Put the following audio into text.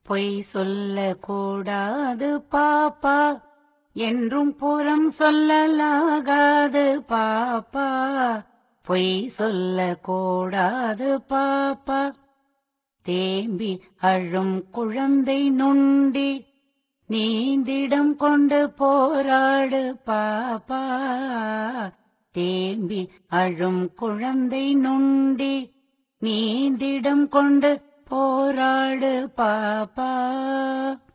பொய் சொல்லக்கூடாது பாப்பா என்றும் புறம் சொல்லலாகாது பாப்பா பொய் சொல்லக்கூடாது பாப்பா தேம்பி அழும் குழந்தை நொண்டி நீந்திடம் கொண்டு போராடு பாப்பா தேம்பி அழும் குழந்தை நொண்டி நீந்திடம் கொண்டு போராடு பாப்பா